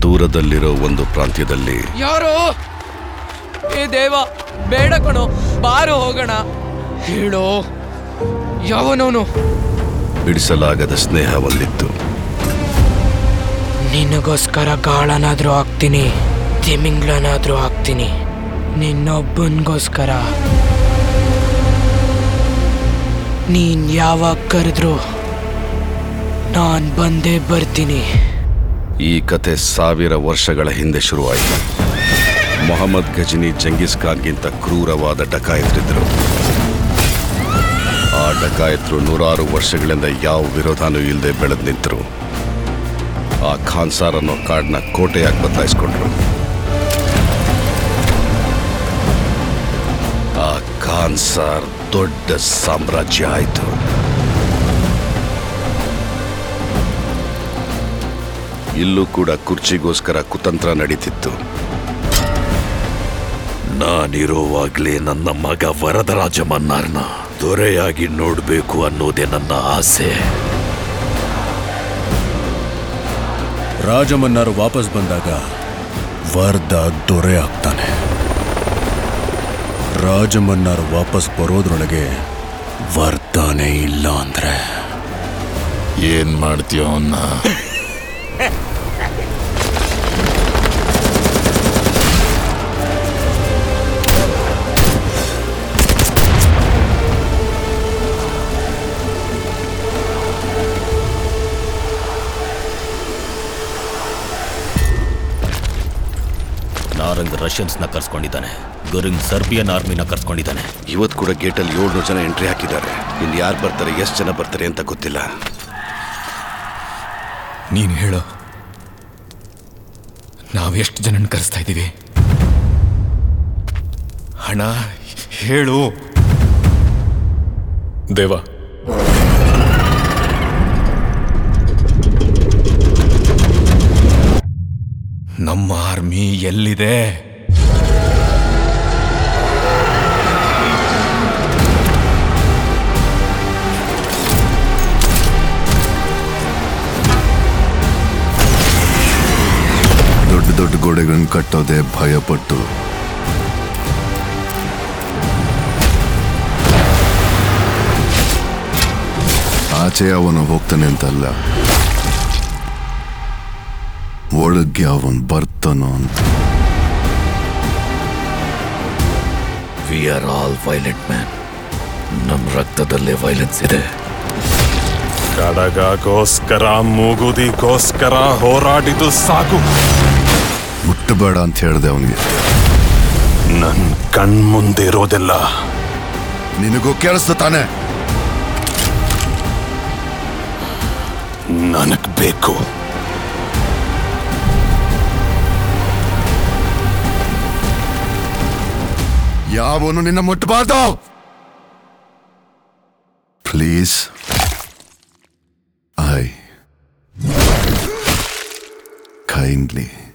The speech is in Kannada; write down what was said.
ದೂರದಲ್ಲಿರೋ ಒಂದು ಪ್ರಾಂತ್ಯದಲ್ಲಿ ಯಾರೋ ಏ ದೇವ ಬೇಡ ಕಣೋ ಬಾರು ಹೋಗೋಣ ಹೇಳೋ ಯಾವನವನು ಬಿಡಿಸಲಾಗದ ಸ್ನೇಹ ಒಂದಿತ್ತು ನಿನಗೋಸ್ಕರ ಗಾಳನಾದ್ರೂ ಹಾಕ್ತೀನಿ ತಿಮಿಂಗ್ಲನಾದ್ರೂ ಹಾಕ್ತೀನಿ ನಿನ್ನೊಬ್ಬನಿಗೋಸ್ಕರ ನೀನ್ ಯಾವಾಗ ಕರೆದ್ರು ನಾನ್ ಬಂದೇ ಬರ್ತೀನಿ ಈ ಕತೆ ಸಾವಿರ ವರ್ಷಗಳ ಹಿಂದೆ ಶುರುವಾಯಿತು ಮೊಹಮ್ಮದ್ ಗಜನಿ ಜಂಗೀಸ್ ಖಾನ್ಗಿಂತ ಕ್ರೂರವಾದ ಡಕಾಯತ್ರಿದ್ರು ಆ ಡಕಾಯತ್ರು ನೂರಾರು ವರ್ಷಗಳಿಂದ ಯಾವ ವಿರೋಧನೂ ಇಲ್ಲದೆ ಬೆಳೆದು ನಿಂತರು ಆ ಖಾನ್ಸಾರ್ ಅನ್ನೋ ಕಾಡನ್ನ ಕೋಟೆಯಾಗಿ ಬದಲಾಯಿಸ್ಕೊಂಡ್ರು ಆ ಖಾನ್ಸಾರ್ ದೊಡ್ಡ ಸಾಮ್ರಾಜ್ಯ ಆಯಿತು ಇಲ್ಲೂ ಕೂಡ ಕುರ್ಚಿಗೋಸ್ಕರ ಕುತಂತ್ರ ನಡೀತಿತ್ತು ನಾನಿರೋವಾಗ್ಲೇ ನನ್ನ ಮಗ ವರದರಾಜ ಮನ್ನಾರ್ನ ದೊರೆಯಾಗಿ ನೋಡ್ಬೇಕು ಅನ್ನೋದೇ ನನ್ನ ಆಸೆ ರಾಜಮನ್ನಾರು ವಾಪಸ್ ಬಂದಾಗ ವರ್ದ ದೊರೆ ಆಗ್ತಾನೆ ರಾಜಮನ್ನಾರು ವಾಪಸ್ ಬರೋದ್ರೊಳಗೆ ವರ್ದಾನೇ ಇಲ್ಲ ಅಂದ್ರೆ ಏನ್ ಮಾಡ್ತೀಯೋ ಅವನ್ನ ನಾರಂಗ್ ರಷ್ಯನ್ಸ್ನ ಕರ್ಸ್ಕೊಂಡಿದ್ದಾನೆ ಗುರಿಂಗ್ ಸರ್ಬಿಯನ್ ಆರ್ಮಿನ ಕರ್ಸ್ಕೊಂಡಿದ್ದಾನೆ ಇವತ್ತು ಕೂಡ ಗೇಟಲ್ಲಿ ಏಳ್ನೂರು ಜನ ಎಂಟ್ರಿ ಹಾಕಿದ್ದಾರೆ ಇನ್ನು ಯಾರು ಬರ್ತಾರೆ ಎಷ್ಟು ಜನ ಬರ್ತಾರೆ ಅಂತ ಗೊತ್ತಿಲ್ಲ ನೀನು ಹೇಳು ನಾವೆಷ್ಟು ಜನನ ಕರೆಸ್ತಾ ಇದ್ದೀವಿ ಹಣ ಹೇಳು ದೇವ ನಮ್ಮ ಆರ್ಮಿ ಎಲ್ಲಿದೆ ದೊಡ್ಡ ದೊಡ್ಡ ಗೋಡೆಗಳನ್ನ ಕಟ್ಟೋದೆ ಭಯಪಟ್ಟು ಆಚೆ ಅವನು ಹೋಗ್ತಾನೆ ಅಂತಲ್ಲ ಒಳಗೆ ಅವನ್ ಬರ್ತಾನೋ ಅಂತ we are all violent man ನಮ್ಮ ರಕ್ತದಲ್ಲೇ ವೈಲೆನ್ಸ್ ಇದೆ ಕಡಗಗೋಸ್ಕರ ಮೂಗುದಿಗೋಸ್ಕರ ಹೋರಾಡಿದು ಸಾಕು ಮುಟ್ಟಬೇಡ ಅಂತ ಹೇಳ್ದೆ ಅವನಿಗೆ ನನ್ ಕಣ್ಮುಂದೆ ಇರೋದೆಲ್ಲ ನಿನಗೂ ಕೇಳಿಸ್ತ ತಾನೆ ನನಗ್ ಬೇಕು ಯಾವನು ನಿನ್ನ ಮುಟ್ಟಬಾರ್ದು ಪ್ಲೀಸ್ ಐ ಕೈಂಡ್ಲಿ